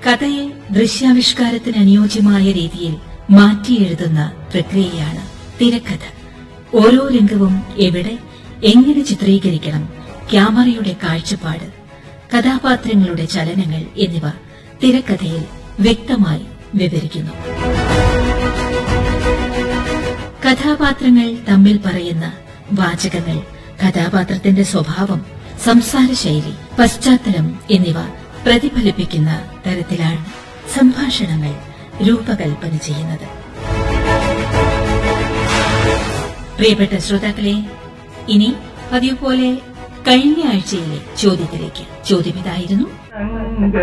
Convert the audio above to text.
കഥയെ ദൃശ്യാവിഷ്കാരത്തിന് അനുയോജ്യമായ രീതിയിൽ മാറ്റിയെഴുതുന്ന പ്രക്രിയയാണ് തിരക്കഥ ഓരോ രംഗവും എവിടെ എങ്ങനെ ചിത്രീകരിക്കണം ക്യാമറയുടെ കാഴ്ചപ്പാട് കഥാപാത്രങ്ങളുടെ ചലനങ്ങൾ എന്നിവ തിരക്കഥയിൽ വ്യക്തമായി വിവരിക്കുന്നു കഥാപാത്രങ്ങൾ തമ്മിൽ പറയുന്ന വാചകങ്ങൾ കഥാപാത്രത്തിന്റെ സ്വഭാവം സംസാരശൈലി പശ്ചാത്തലം എന്നിവ പ്രതിഫലിപ്പിക്കുന്ന തരത്തിലാണ് സംഭാഷണങ്ങൾ രൂപകൽപ്പന ചെയ്യുന്നത് പ്രിയപ്പെട്ട ശ്രോതാക്കളെ ഇനി പതിവ് പോലെ കഴിഞ്ഞ ആഴ്ചയിലെ ചോദ്യത്തിലേക്ക് ചോദ്യം ഇതായിരുന്നു തങ്ക